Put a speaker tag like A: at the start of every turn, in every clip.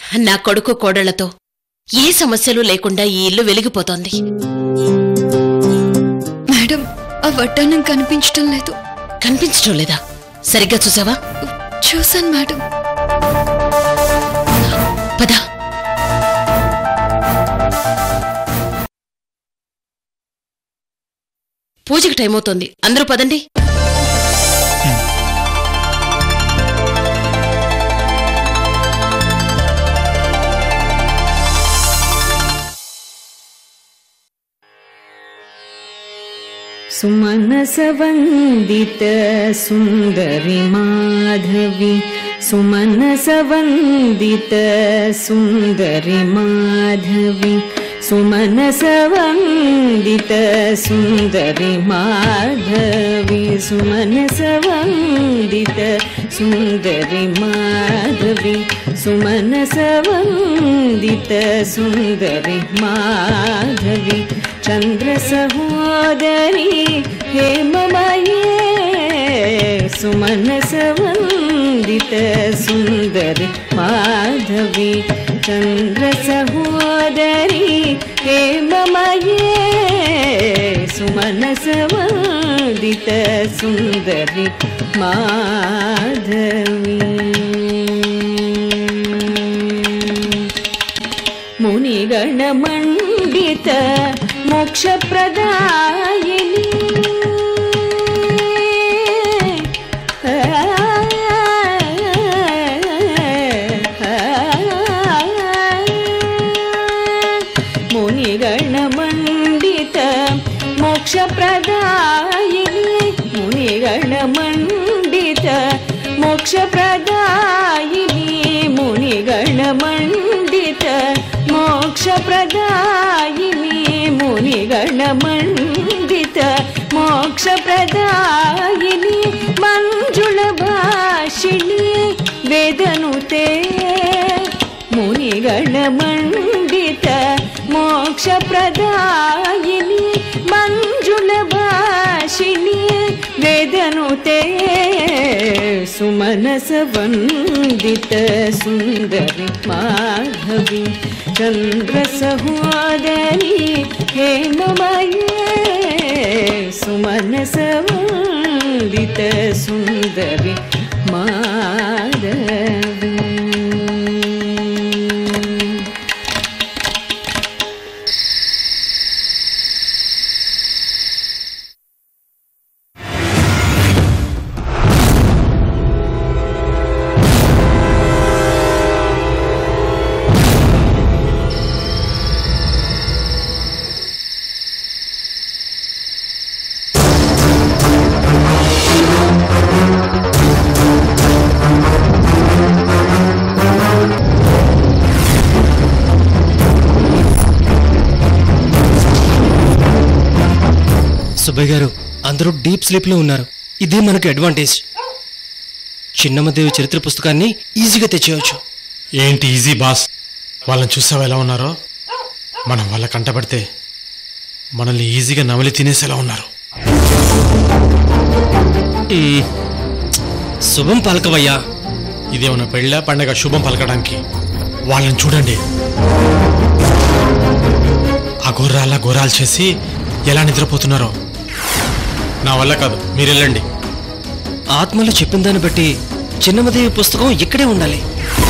A: నా కొడుకు కోడళ్లతో ఏ సమస్యలు లేకుండా ఈ ఇల్లు వెలిగిపోతోంది
B: మేడం ఆ వడ్డానం కనిపించటం లేదు
A: కనిపించడం లేదా సరిగ్గా చూసావా
B: చూశాను మేడం
A: పద పూజకి టైం అవుతోంది అందరూ పదండి
C: सुमनसवन्दित सुन्दरि माधवी सुमनसवन्दित सुन्दरि माधवी सुमनसवन्दित सुन्दरि माधवी सुमनसवन्दित सुन्दरि माधवी सुमनसवन्दित सुन्दरि माधवी चन्द्रसहोदरी हेममये सुमनसवन्दित सुन्दरि माधवी चन्द्रसहोदरी हेममये सुमनसवन्दित सुन्दरि माधवी मुनिगणमण्डित मोक्षप्रदायिनी मुनिगणमण्डित मोक्षप्रदायिनी मुनिगणमण्डित मोक्षप्रदायिनी मुनिगणमण्डित मोक्षप्रदायिनी मुनिगणमण्डित मोक्षप्रदायिनी मञ्जुळभाषिणी वेदनुते मुनिगणमण्डित मोक्षप्रदायिनी मञ्जुलभाषिणी वेदनुते सुमनसवन्दित सुन्दरि माधवी चन्द्रसहोदरी हेममये सुमनसवन्दित सुन्दरि माधवी
D: సుబ్బయ్య గారు అందరూ డీప్ స్లీప్ లో ఉన్నారు ఇదే మనకు అడ్వాంటేజ్ చిన్నమ్మదేవి చరిత్ర పుస్తకాన్ని ఈజీగా తెచ్చేయచ్చు
E: ఏంటి ఈజీ బాస్ వాళ్ళని చూసావా ఎలా ఉన్నారో మనం వాళ్ళ కంటపడితే మనల్ని ఈజీగా నమిలి తినేసేలా ఉన్నారు
D: మ్మ్. శుభం పలకవయ్యా
E: ఇదేమన్నా పెళ్ళ పండగ శుభం పలకడానికి వాళ్ళని చూడండి ఆ గుర్రాల గుర్రాలు చేసి ఎలా నిద్రపోతున్నారో నా వల్ల కాదు మీరు వెళ్ళండి
D: ఆత్మలో చెప్పిన దాన్ని బట్టి చిన్నమ్మదేవి పుస్తకం ఇక్కడే ఉండాలి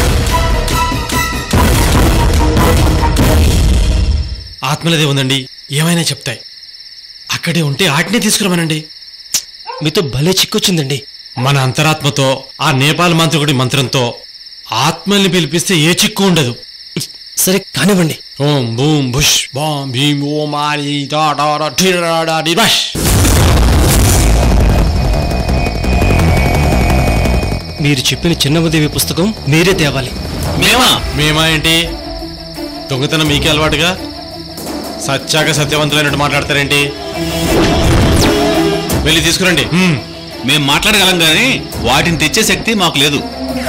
E: ఆత్మలదే ఉందండి ఏమైనా చెప్తాయి అక్కడే ఉంటే ఆటినే తీసుకురమనండి
D: మీతో భలే చిక్కొచ్చిందండి
E: మన అంతరాత్మతో ఆ నేపాల్ మంత్రికుడి మంత్రంతో ఆత్మల్ని పిలిపిస్తే ఏ చిక్కు ఉండదు
D: సరే కానివ్వండి
E: ఓం బూం భుష్ బాం భీం ఓం ఆరి డా డా డా ఠి డా డా డి బష్.
D: మీరు చెప్పిన చిన్నమ్మదేవి పుస్తకం మీరే తేవాలి
E: మేమా మేమా ఏంటి దొంగతనం మీకే అలవాటుగా సత్యాక సత్యవంతులైనట్టు మాట్లాడతారేంటి వెళ్ళి తీసుకురండి హ్మ్.
F: మేం మాట్లాడగలం గానీ వాటిని తెచ్చే శక్తి మాకు లేదు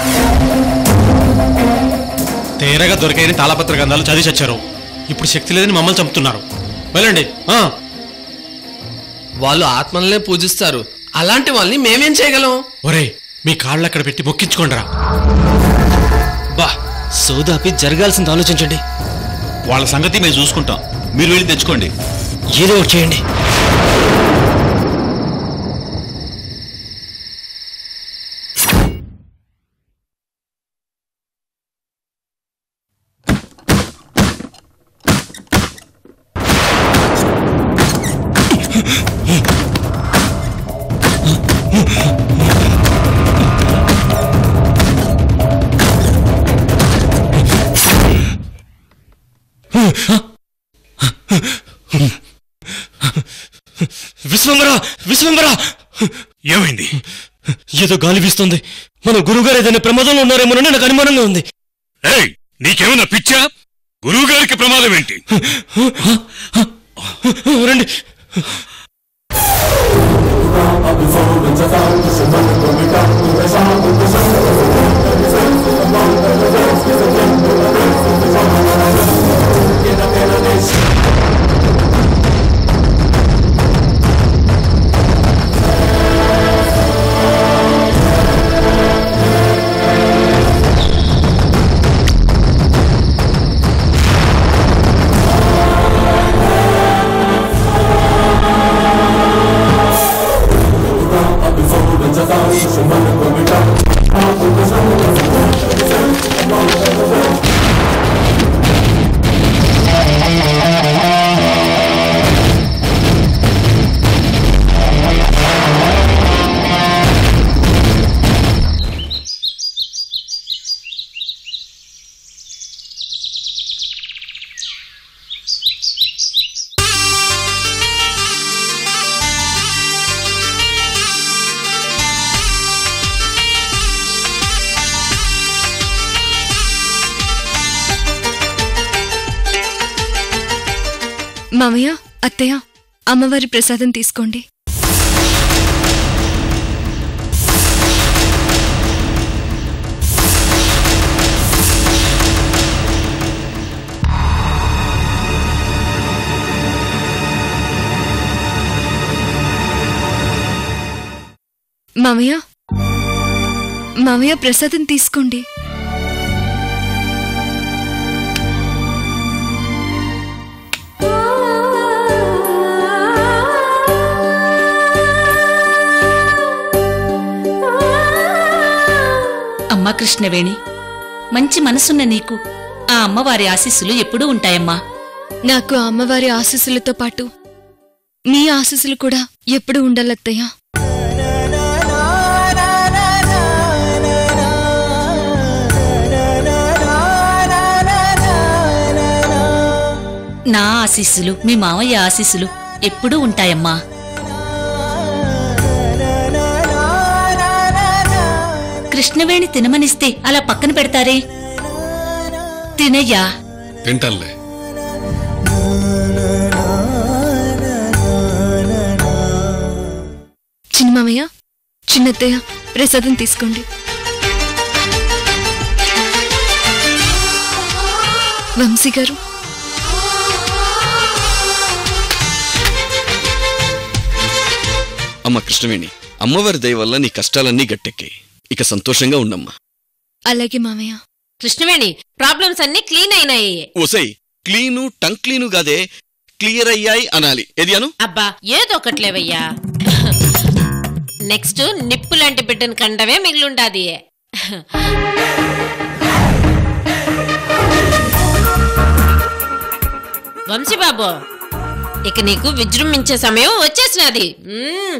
E: తేరగా దొరికైన తాళపత్ర గ్రంథాలు చదివి చచ్చారు ఇప్పుడు శక్తి లేదని మమ్మల్ని చంపుతున్నారు వెళ్ళండి ఆ,
G: వాళ్ళు ఆత్మలనే పూజిస్తారు అలాంటి వాళ్ళని మేమేం చేయగలం
E: ఒరేయ్ మీ కాళ్ళు అక్కడ పెట్టి మొక్కించుకోండిరా
D: బా సోదాపి జరగాల్సింది ఆలోచించండి
F: వాళ్ళ సంగతి మేము చూసుకుంటాం మీరు వెళ్ళి తెచ్చుకోండి
D: ఏదో ఒకటి చేయండి విశ్వంబరా విశ్వంబరా
H: ఏమైంది
D: ఏదో గాలి వీస్తుంది మన గురుగారు ఏదైనా ప్రమాదంలో ఉన్నారేమోనని నాకు అనుమానంగా ఉంది
H: ఏయ్ నీకేమైనా పిచ్చా గురువు గారికి ప్రమాదం ఏంటి
D: రండి
B: మామయ్య అత్తయ్య అమ్మవారి ప్రసాదం తీసుకోండి మామయ్య మామయ్య ప్రసాదం తీసుకోండి
A: అమ్మా కృష్ణవేణి మంచి మనసున్న నీకు ఆ అమ్మవారి ఆశీస్సులు ఎప్పుడూ ఉంటాయమ్మా
B: నాకు ఆ అమ్మవారి ఆశీస్సులతో పాటు మీ ఆశీస్సులు కూడా ఎప్పుడు ఉండాలత్తయ్య
A: నా ఆశీస్సులు మీ మావయ్య ఆశీస్సులు ఎప్పుడూ ఉంటాయమ్మా కృష్ణవేణి తినమనిస్తే అలా పక్కన పెడతారే తినయ్యా
H: తింటానులే
B: చిన్న మామయ్య చిన్నత్తయ్య ప్రసాదం తీసుకోండి వంశీ గారు
I: అమ్మ కృష్ణవేణి అమ్మవారి దయ వల్ల నీ కష్టాలన్నీ గట్టెక్కాయి ఇక సంతోషంగా ఉండమ్మా
B: అలాగే మామయ్య
J: కృష్ణవేణి ప్రాబ్లమ్స్ అన్ని క్లీన్ అయినాయి
I: ఓసై క్లీను టంగ్ క్లీను కాదే క్లియర్ అయ్యాయి అనాలి ఏది అను
J: అబ్బా ఏదో ఒకట్లేవయ్యా నెక్స్ట్ నిప్పు లాంటి బిడ్డను కండమే మిగిలుండాది వంశీబాబు ఇక నీకు విజృంభించే సమయం వచ్చేసినది మ్మ్.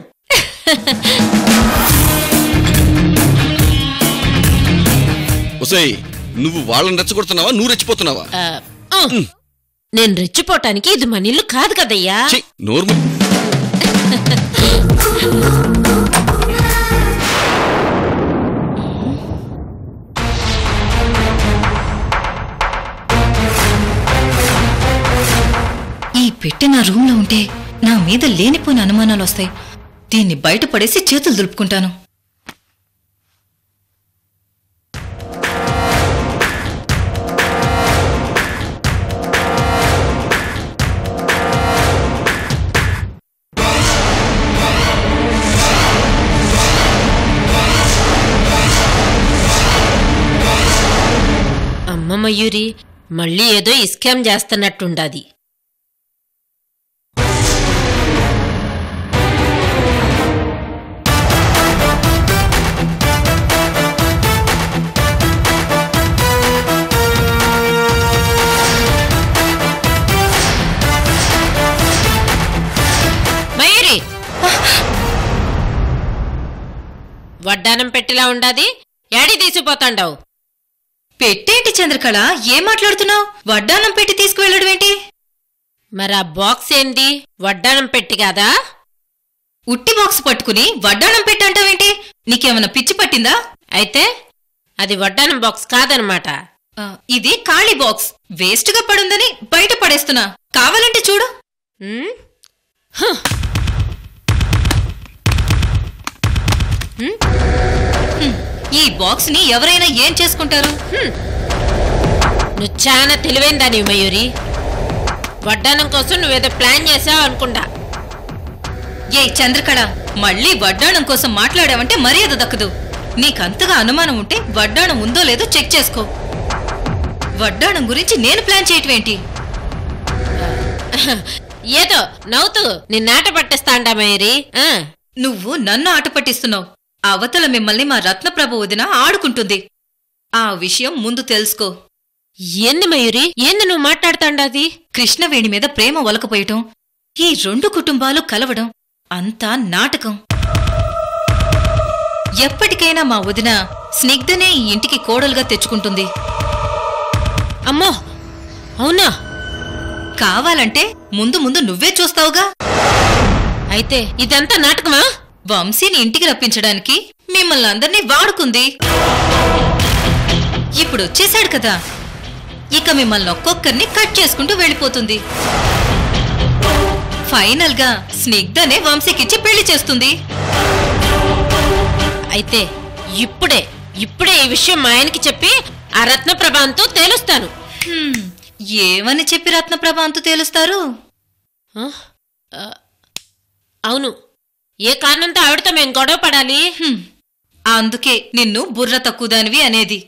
I: ఒసై నువ్వు వాళ్ళని రెచ్చగొడుతున్నావా నువ్వు రెచ్చిపోతున్నావా
J: ఆ, ఉమ్. నేను రెచ్చిపోవటానికి ఇది మన ఇల్లు కాదు కదయ్యా
I: ఛీ, నోరు మూయి.
K: ఈ పెట్టె నా రూమ్లో ఉంటే నా మీద లేనిపోయిన అనుమానాలు వస్తాయి దీన్ని బయటపడేసి చేతులు దులుపుకుంటాను
J: అమ్మ మయూరి మళ్ళీ ఏదో ఇస్కాం చేస్తున్నట్టుండాది మయూరి వడ్డానం పెట్టిలా ఉండాది యాడి తీసిపోతాండావు
K: పెట్టేంటి చంద్రకళ ఏం మాట్లాడుతున్నావు వడ్డానం పెట్టి తీసుకువెళ్ళడం ఏంటి
J: మరి ఆ బాక్స్ ఏంది వడ్డానం పెట్టి కాదా
K: ఉట్టి బాక్స్ పట్టుకుని వడ్డానం పెట్టి అంటావేంటి నీకేమైనా పిచ్చి పట్టిందా
J: అయితే అది వడ్డానం బాక్స్ కాదనమాట
K: ఆ, ఇది ఖాళీ బాక్స్ వేస్ట్ గా పడుందని బయట పడేస్తున్నా కావాలంటే చూడు
J: ఉమ్,
K: ఈ బాక్స్ ని ఎవరైనా ఏం చేసుకుంటారు
J: నువ్వు చాలా తెలివైందాని మయూరి వడ్డానం కోసం నువ్వేదో ప్లాన్ చేసావు అనుకుంటా
K: ఏ చంద్రకళ మళ్ళీ వడ్డాణం కోసం మాట్లాడావంటే మర్యాద దక్కదు నీకంతగా అనుమానం ఉంటే వడ్డాణం ఉందో లేదో చెక్ చేసుకో వడ్డాణం గురించి నేను ప్లాన్ చేయటమేంటి
J: ఏదో నవ్వుతూ నిన్నాట పట్టిస్తాండా మయూరి ఆ,
K: నువ్వు నన్ను ఆట పట్టిస్తున్నావు అవతల మిమ్మల్ని మా రత్నప్రభ వదిన ఆడుకుంటుంది ఆ విషయం ముందు తెలుసుకో
J: ఏంది మయూరి ఏంది నువ్వు మాట్లాడుతాండాది
K: కృష్ణవేణి మీద ప్రేమ ఒలకపోయటం ఈ రెండు కుటుంబాలు కలవడం అంతా నాటకం ఎప్పటికైనా మా వదిన స్నిగ్ధనే ఈ ఇంటికి కోడలుగా తెచ్చుకుంటుంది
J: అమ్మో అవునా
K: కావాలంటే ముందు ముందు నువ్వే చూస్తావుగా
J: అయితే ఇదంతా నాటకమా
K: వంశీని ఇంటికి రప్పించడానికి మిమ్మల్ని అందరినీ వాడుకుంది ఇప్పుడు వచ్చేశాడు కదా ఇక మిమ్మల్ని ఒక్కొక్కరిని కట్ చేసుకుంటూ వెళ్ళిపోతుంది ఫైనల్ గా స్నిగ్ధనే వంశీకిచ్చి పెళ్లి చేస్తుంది
J: అయితే ఇప్పుడే ఇప్పుడే ఈ విషయం మా ఆయనకి చెప్పి ఆ రత్నప్రభాంతో తేలుస్తాను
K: హ్మ్, ఏమని చెప్పి రత్నప్రభ అంతు తేలుస్తారు
J: ఆ? ఆ, అవును ఏ కారణంతో ఆవిడతో మేము గొడవ పడాలి
K: హ్మ్, అందుకే నిన్ను బుర్ర తక్కువదానివి అనేది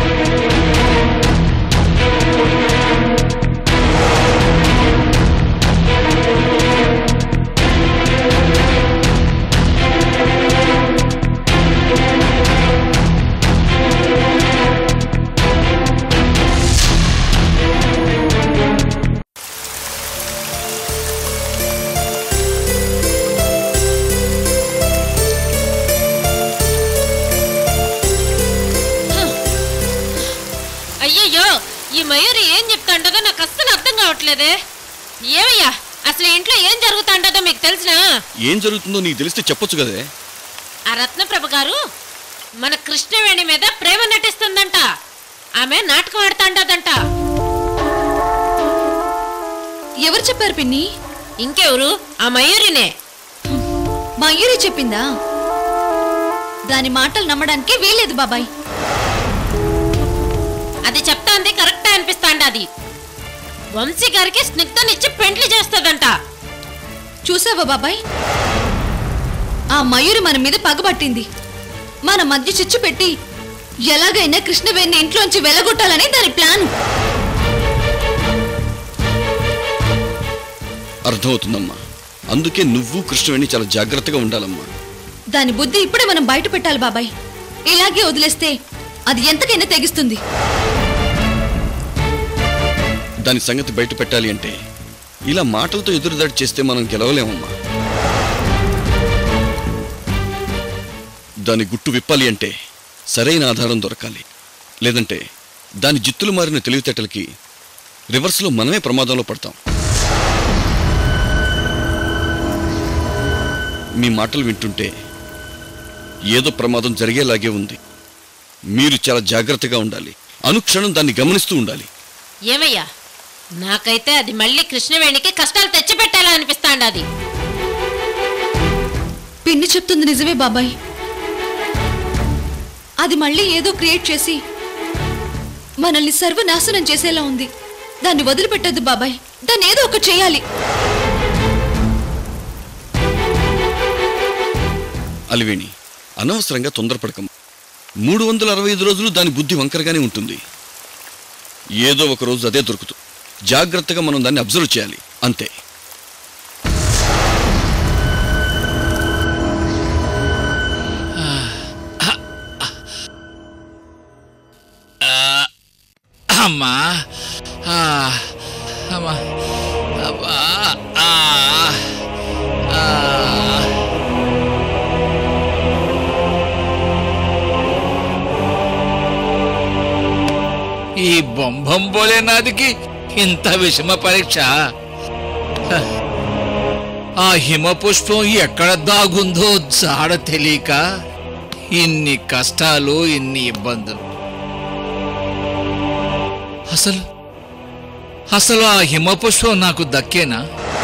J: అయ్యయ్యో ఈ మయూరి ఏం చెప్తాండదో నాకు అస్సలు అర్థం కావట్లేదే ఏమయ్యా అసలు ఇంట్లో ఏం జరుగుతాండదో మీకు తెలిసినా
I: ఏం జరుగుతుందో నీకు తెలిస్తే చెప్పొచ్చు కదే
J: ఆ రత్నప్రభ గారు మన కృష్ణవేణి మీద ప్రేమ నటిస్తుందంట ఆమె నాటకం ఆడుతాండదంట
B: ఎవరు చెప్పారు పిన్ని
J: ఇంకెవరు ఆ మయూరినే
B: మయూరి చెప్పిందా దాని మాటలు నమ్మడానికి వీలేదు బాబాయ్
J: అది చెప్తాంది కరెక్టే అనిపిస్తాండది వంశీ గారికి స్నిగ్ధనిచ్చి పెండ్లి చేస్తుందంట
B: చూసావా బాబాయ్ ఆ మయూరి మన మీద పగబట్టింది మన మధ్య చిచ్చు పెట్టి ఎలాగైనా కృష్ణవేణి ఇంట్లోంచి వెలగొట్టాలని దాని ప్లాన్
I: అర్థమవుతుందమ్మా అందుకే నువ్వు కృష్ణవేణి చాలా జాగ్రత్తగా ఉండాలమ్మా
B: దాని బుద్ధి ఇప్పుడే మనం బయట పెట్టాలి బాబాయ్ ఇలాగే వదిలేస్తే అది ఎంతకైనా తెగిస్తుంది
I: దాని సంగతి బయట పెట్టాలి అంటే ఇలా మాటలతో ఎదురుదాడి చేస్తే మనం గెలవలేమమ్మా దాని గుట్టు విప్పాలి అంటే సరైన ఆధారం దొరకాలి లేదంటే దాని జిత్తులు మారిన తెలివితేటలకి రివర్స్లో మనమే ప్రమాదంలో పడతాం మీ మాటలు వింటుంటే ఏదో ప్రమాదం జరిగేలాగే ఉంది మీరు చాలా జాగ్రత్తగా ఉండాలి అనుక్షణం దాన్ని గమనిస్తూ ఉండాలి
J: ఏమయ్యా నాకైతే అది మళ్ళీ కృష్ణవేణికి కష్టాలు తెచ్చిపెట్టాలా అనిపిస్తాండది
B: పిన్ని చెప్తుంది నిజమే బాబాయ్ అది మళ్ళీ ఏదో క్రియేట్ చేసి మనల్ని సర్వనాశనం చేసేలా ఉంది దాన్ని వదిలిపెట్టద్దు బాబాయ్ దాన్ని ఏదో ఒకటి చేయాలి
I: అలివేణి అనవసరంగా తొందరపడకం మూడు వందల అరవై ఐదు రోజులు దాని బుద్ధి వంకరగానే ఉంటుంది ఏదో ఒక రోజు అదే దొరుకుతుంది జాగ్రత్తగా మనం దాన్ని అబ్జర్వ్ చేయాలి అంతే
L: అమ్మా ఆ, అమ్మా అబ్బా ఆ, ఆ. ఈ బొంబం పోలేనాదికి ఇంత విషమ పరీక్ష హ. ఆ హిమ పుష్పం ఎక్కడ దాగుందో జాడ తెలియక ఇన్ని కష్టాలు ఇన్ని ఇబ్బందులు అసలు అసలు ఆ హిమపుష్పం నాకు దక్కేనా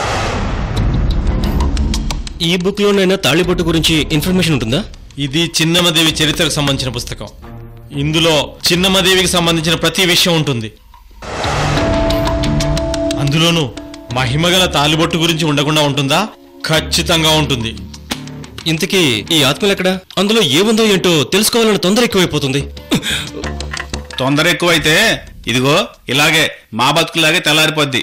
D: ఈ బుక్ లోనైనా తాళిబొట్టు గురించి ఇన్ఫర్మేషన్ ఉంటుందా
E: ఇది చిన్నమదేవి చరిత్రకు సంబంధించిన పుస్తకం ఇందులో చిన్నమదేవికి సంబంధించిన ప్రతి విషయం ఉంటుంది అందులోనూ మహిమగల తాలిబొట్టు గురించి ఉండకుండా ఉంటుందా ఖచ్చితంగా ఉంటుంది
D: ఇంతకీ ఈ ఆత్మలు ఎక్కడ అందులో ఏముందో ఏంటో తెలుసుకోవాలన్న తొందర ఎక్కువైపోతుంది
F: తొందర ఎక్కువైతే ఇదిగో ఇలాగే మా బతుకులాగే తెల్లారిపోద్ది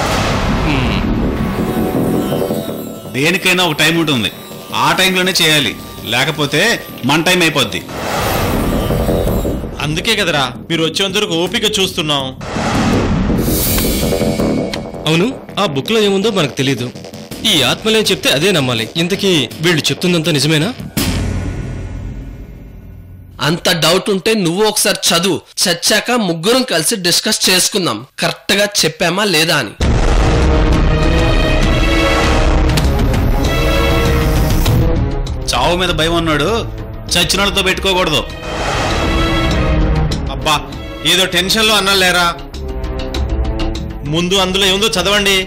F: దేనికైనా ఒక టైం ఉంటుంది ఆ టైంలోనే చేయాలి లేకపోతే మన టైం అయిపోద్ది
E: అందుకే కదరా మీరు వచ్చేంత వరకు ఓపిక చూస్తున్నాం
D: అవును ఆ బుక్ లో ఏముందో మనకు తెలియదు ఈ ఆత్మలే చెప్తే అదే నమ్మాలి ఇంతకీ వీళ్ళు చెప్తుందంతా నిజమేనా
G: అంత డౌట్ ఉంటే నువ్వు ఒకసారి చదువు చచ్చాక ముగ్గురం కలిసి డిస్కస్ చేసుకుందాం కరెక్ట్ గా చెప్పామా లేదా అని
F: చావు మీద భయం ఉన్నాడు చచ్చిన వాళ్ళతో పెట్టుకోకూడదు
E: అబ్బా ఏదో టెన్షన్లో అన్నలేరా ముందు అందులో ఏముందో చదవండి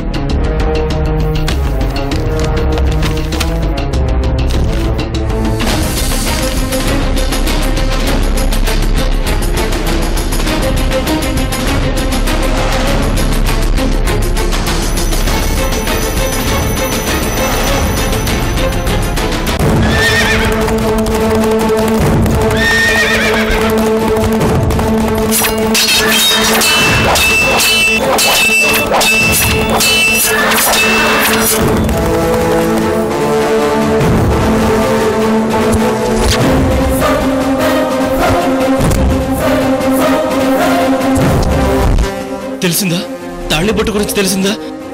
D: తెలిసిందా తాళిబొట్టు గురించి తెలిసిందా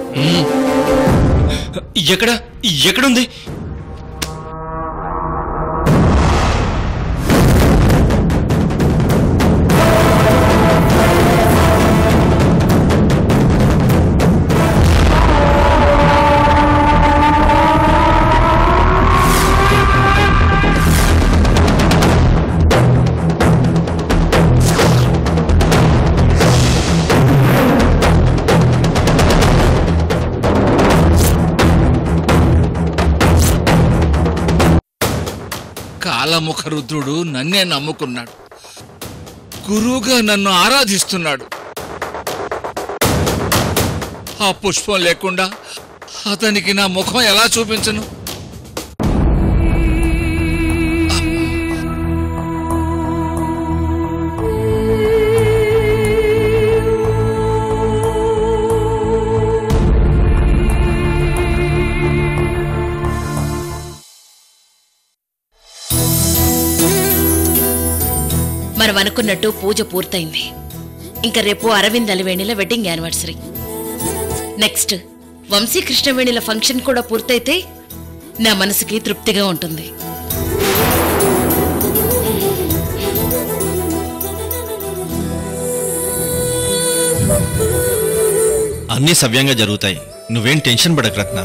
D: ఎక్కడ ఎక్కడుంది
L: కాలముఖ రుద్రుడు నన్నే నమ్ముకున్నాడు గురువుగా నన్ను ఆరాధిస్తున్నాడు ఆ పుష్పం లేకుండా అతనికి నా ముఖం ఎలా చూపించను
A: మనం అనుకున్నట్టు పూజ పూర్తయింది ఇంకా రేపు అరవింద్ అలివేణిల వెడ్డింగ్ యానివర్సరీ నెక్స్ట్ వంశీ కృష్ణవేణిల ఫంక్షన్ కూడా పూర్తయితే నా మనసుకి తృప్తిగా ఉంటుంది
M: అన్నీ సవ్యంగా జరుగుతాయి నువ్వేం టెన్షన్ పడకు రత్న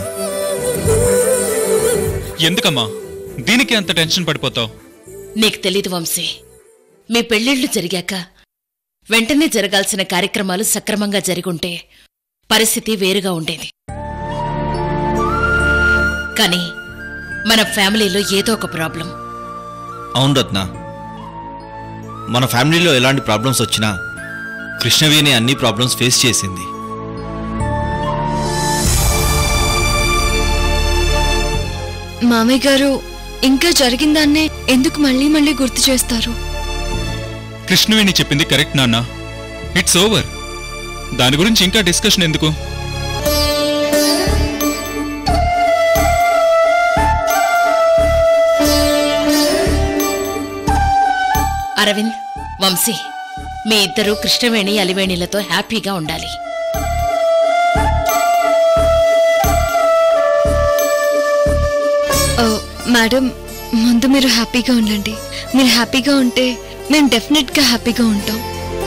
N: ఎందుకమ్మా దీనికి అంత టెన్షన్ పడిపోతావు
A: నీకు తెలీదు వంశీ మీ పెళ్ళిళ్ళు జరిగాక వెంటనే జరగాల్సిన కార్యక్రమాలు సక్రమంగా జరిగుంటే పరిస్థితి వేరుగా ఉండేది కానీ మన ఫ్యామిలీలో ఏదో ఒక ప్రాబ్లం
M: అవును రత్న మన ఫ్యామిలీలో ఎలాంటి ప్రాబ్లమ్స్ వచ్చినా కృష్ణవేణి అన్ని ప్రాబ్లమ్స్ ఫేస్ చేసింది
B: మామయ్య గారు ఇంకా జరిగిందాన్నే ఎందుకు మళ్ళీ మళ్ళీ గుర్తు చేస్తారు
N: కృష్ణవేణి చెప్పింది కరెక్ట్ నాన్న ఇట్స్ ఓవర్ దాని గురించి ఇంకా డిస్కషన్ ఎందుకు
A: అరవింద్ వంశీ మీ ఇద్దరు కృష్ణవేణి అలివేణిలతో హ్యాపీగా ఉండాలి
O: ఓ, మేడం ముందు మీరు హ్యాపీగా ఉండండి మీరు హ్యాపీగా ఉంటే మేము డెఫినెట్గా హ్యాపీగా ఉంటాం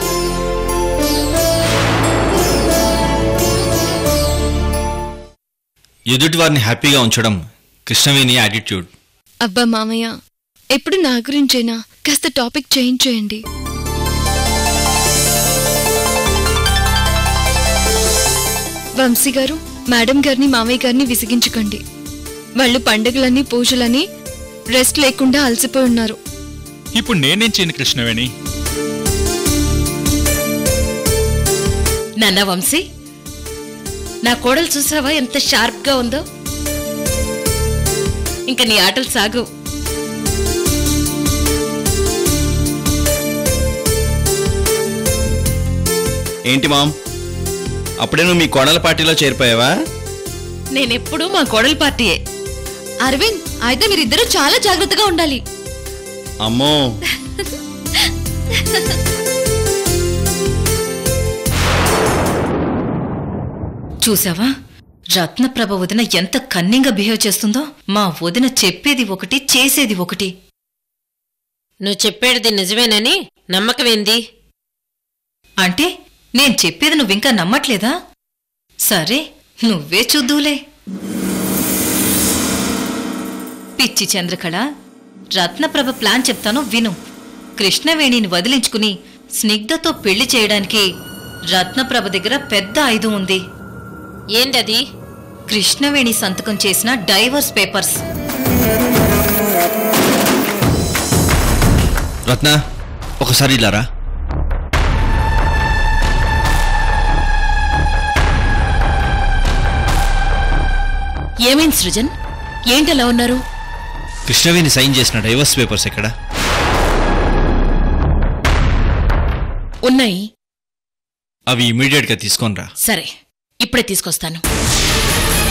M: ఎదుటి వారిని హ్యాపీగా ఉంచడం కృష్ణవేణి యాటిట్యూడ్
O: అబ్బా మామయ్య ఎప్పుడు నా గురించేనా కాస్త టాపిక్ చేంజ్ చేయండి వంశీ గారు మేడం గారిని మామయ్య గారిని విసిగించకండి వాళ్ళు పండుగలని పూజలని రెస్ట్ లేకుండా అలసిపోయి ఉన్నారు
N: ఇప్పుడు నేనేం చేయను కృష్ణవేణి
A: నాన్న వంశీ నా కోడలు చూసావా ఎంత షార్ప్ గా ఉందో ఇంకా నీ ఆటలు సాగు
M: ఏంటి మామ్ అప్పుడే నువ్వు మీ కోడల పార్టీలో చేరిపోయావా
A: నేనెప్పుడు మా కోడలు పార్టీయే
B: అరవింద్ అయితే మీరిద్దరూ చాలా జాగ్రత్తగా ఉండాలి
M: అమ్మో
K: చూసావా రత్నప్రభ వదిన ఎంత కన్నింగా బిహేవ్ చేస్తుందో మా వదిన చెప్పేది ఒకటి చేసేది ఒకటి
J: నువ్వు చెప్పేది నిజమేనని నమ్మకమేంది
K: అంటే నేను చెప్పేది నువ్వింకా నమ్మట్లేదా సరే నువ్వే చూద్దులే పిచ్చి చంద్రకళ రత్నప్రభ ప్లాన్ చెప్తాను విను కృష్ణవేణిని వదిలించుకుని స్నిగ్ధతో పెళ్లి చేయడానికి రత్నప్రభ దగ్గర పెద్ద ఆయుధం ఉంది
J: ఏంటది
K: కృష్ణవేణి సంతకం చేసిన డైవర్స్ పేపర్స్
M: రత్న ఒకసారి ఇలారా
A: ఏమైంది సృజన్ ఏంటలా ఉన్నారు
M: కృష్ణవేణి సైన్ చేసిన డైవర్స్ పేపర్స్ ఎక్కడ
A: ఉన్నాయి
M: అవి ఇమీడియట్ గా తీసుకొనిరా
A: సరే ఇప్పుడే తీసుకొస్తాను